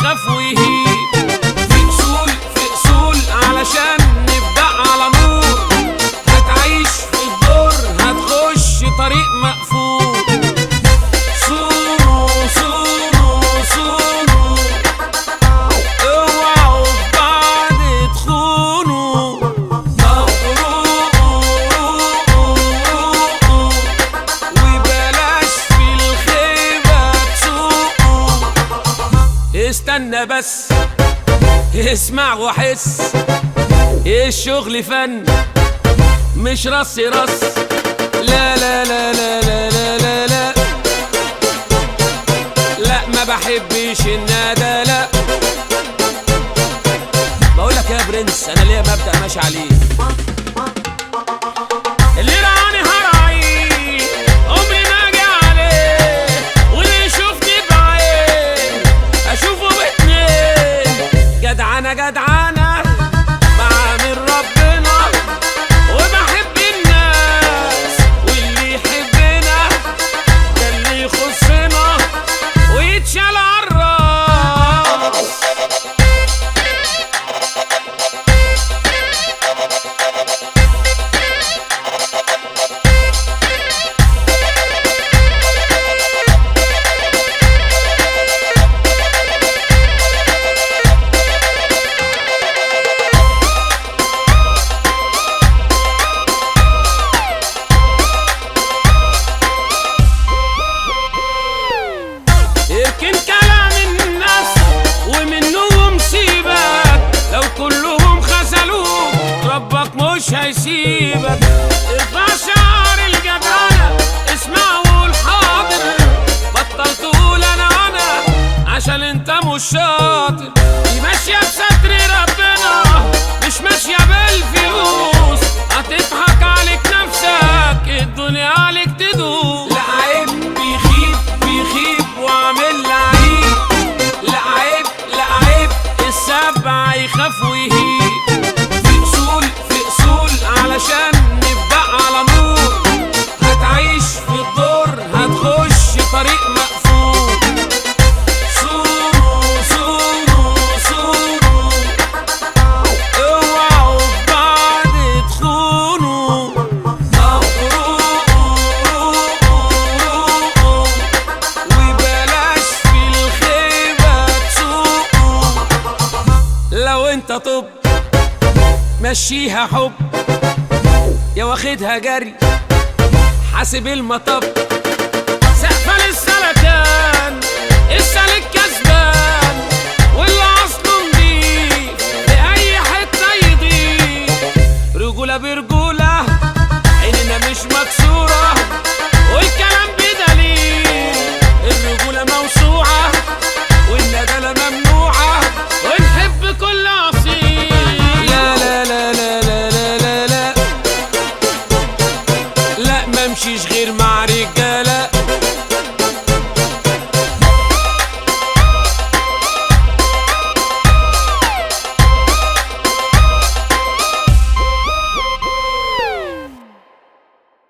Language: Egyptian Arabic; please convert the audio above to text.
يخاف ويهيب في اصول في اصول علشان نبدا على نور هتعيش في الدور هتخش طريق مقفول صونوا صونوا صونوا اوعوا في بعض تخونوا مبروك وبلاش في الخيبة تسوقوا استنى بس اسمع وحس الشغل فن مش رص رص لا لا لا لا لا لا لا لا لا ما بحبش الندى لا بقولك يا برنس انا ليا مبدأ ماشي عليه اللي راني هراعيه عمري ما اجي عليه واللي يشوفني بعين اشوفه باتنين جدعانه جدعانه بعامل ربنا وبحب الناس واللي يحبنا ده اللي يخصنا ويتشال عالراس اركن كلام الناس ومنهم سيبك لو كلهم خذلوك ربك مش هيسيبك ارفع شعار الجدعنة اسمع وقول حاضر بطل تقول انا انا عشان انت مش شاطر دي ماشية بستر ربنا مش ماشية بالفلوس هتضحك عليك نفسك الدنيا عليك تدوس لا عيب بيخيب بيخيب وعامل لعيب لا عيب لا عيب السبع يخاف ويهيب في اصول في اصول علشان نبدا على نور هتعيش في الدور هتخش طريق مقفول صونوا صونوا صونوا اوعوا في بعض تخونوا مبروك وبلاش في الخيبة تسوقوا لو انت طب مشيها حب يا واخدها جري حاسب المطب سقفة للسلكان السالك كسبان واللي اصله نضيف لأي حتة يضيف رجولة برجولة عيننا مش مكسورة والكلام بدليل الرجولة موسوعة والندالة ممنوعة ونحب كل أصيل لا لا لا لا لا لا لا لا لا ما امشيش غير مع رجالة